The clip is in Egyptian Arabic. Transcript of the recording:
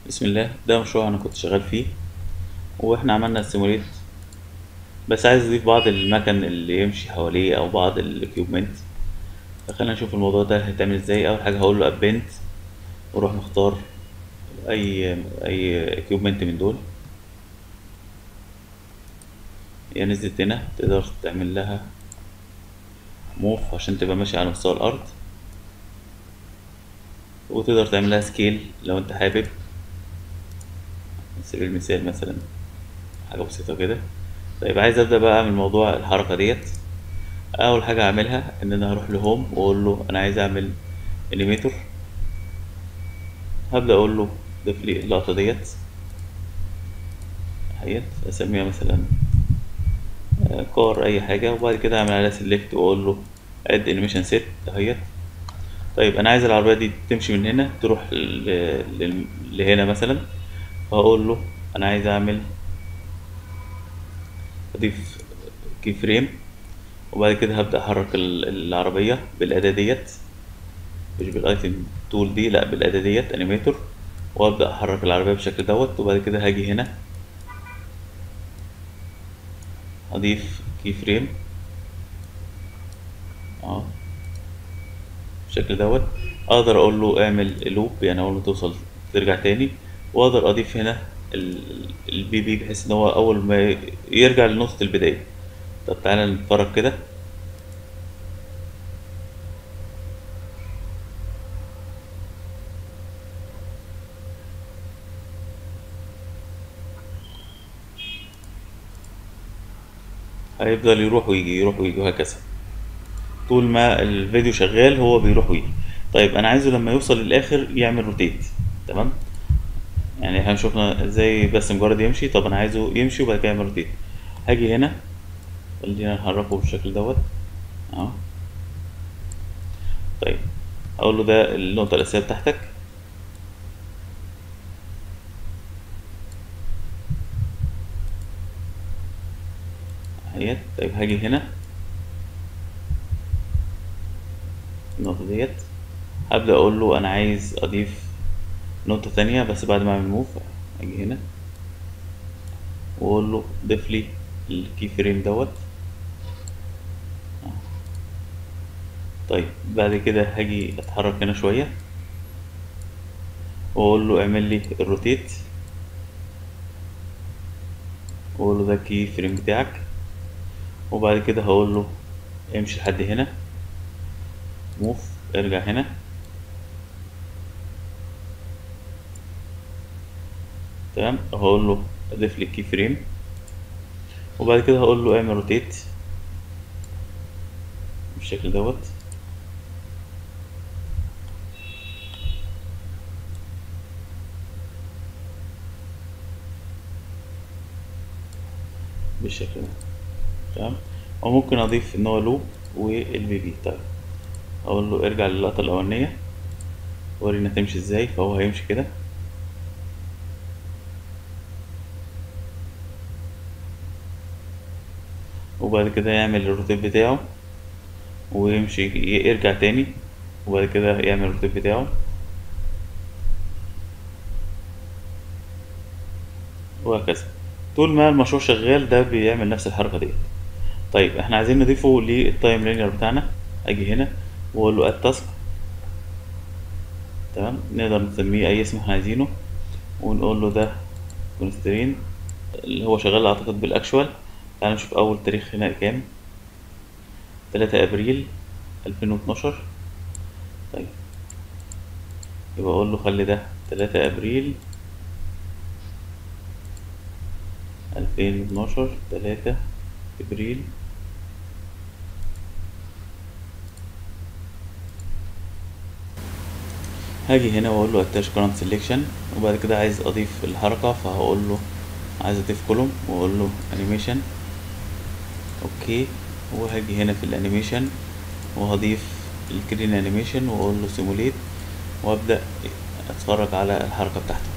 بسم الله ده مشروع انا كنت شغال فيه واحنا عملنا السيموليت بس عايز اضيف بعض المكن اللي يمشي حواليه او بعض الاكيوبمنت فخلينا نشوف الموضوع ده هيتعمل ازاي اول حاجه هقول له ابنت واروح مختار اي اي اكيوبمنت من دول هي نزلت هنا تقدر تعمل لها موف عشان تبقى ماشية على مستوى الارض وتقدر تعمل لها سكيل لو انت حابب على سبيل المثال مثلا حاجة بسيطة كده طيب عايز ابدأ بقى اعمل موضوع الحركة ديت اول حاجة اعملها ان انا هروح لهوم واقول له انا عايز اعمل انيميتور هبدأ اقول له ضيف لي اللقطة ديت اهيت اسميها مثلا كار اي حاجة وبعد كده اعمل عليها سيلكت واقول له اد انيميشن سيت اهيت طيب انا عايز العربية دي تمشي من هنا تروح ل- ل- لهنا مثلا فهقول له انا عايز اعمل اضيف كي فريم وبعد كده هبدأ احرك ال- العربية بالاداة ديت مش بالايتم تول دي لا بالاداة ديت انيميتور وابدأ احرك العربية بالشكل دوت وبعد كده هاجي هنا اضيف كي فريم اه بالشكل دوت اقدر اقول له اعمل لوب يعني اقول له توصل ترجع تاني واقدر اضيف هنا البي بي بحيث ان هو اول ما يرجع لنقطة البداية طب تعالى نتفرج كده هيفضل يروح ويجي يروح ويجي وهكذا طول ما الفيديو شغال هو بيروح ويجي طيب انا عايزه لما يوصل للاخر يعمل روتيت تمام يعني احنا شفنا ازاي بس مجرد يمشي طب انا عايزه يمشي وبعد كده يعمل روتيت هاجي هنا خلينا نحركه بالشكل دوت اهو طيب اقول له ده النقطة الأساسية بتاعتك اهيت طيب هاجي هنا النقطة ديت هبدأ أقول له أنا عايز أضيف نقطة تانية بس بعد ما أعمل موف أجي هنا وأقول له ضيف لي الكي فريم دوت طيب بعد كده هاجي أتحرك هنا شوية وأقول له اعمل لي الروتيت وأقول له ده الكي فريم بتاعك وبعد كده هقول له امشي لحد هنا موف ارجع هنا تمام هقول له اضيف لي كي فريم وبعد كده هقول له اعمل روتيت بالشكل دوت بالشكل ده تمام وممكن اضيف ان هو لوب والبي بي طيب اقول له ارجع للقطة الاولانية ورينا تمشي ازاي فهو هيمشي كده وبعد كده يعمل الروتيت بتاعه ويمشي يرجع تاني وبعد كده يعمل الروتيت بتاعه وهكذا طول ما المشروع شغال ده بيعمل نفس الحركة ديت طيب احنا عايزين نضيفه للتايم لينير بتاعنا اجي هنا واقول له اد تاسك تمام نقدر نسميه اي اسم احنا عايزينه ونقول له ده كونسترين اللي هو شغال اعتقد بالاكشوال تعال نشوف اول تاريخ هنا كام تلاتة ابريل الفين واتناشر طيب يبقى اقول له خلي ده تلاتة ابريل الفين واتناشر تلاتة ابريل هاجي هنا واقول له اتاش كرنت سيلكشن وبعد كده عايز اضيف الحركة فهقول له عايز اضيف كولوم واقول له انيميشن اوكي وهاجي هنا في الانيميشن وهضيف الكرين انيميشن واقول له سيموليت وابدا اتفرج على الحركة بتاعته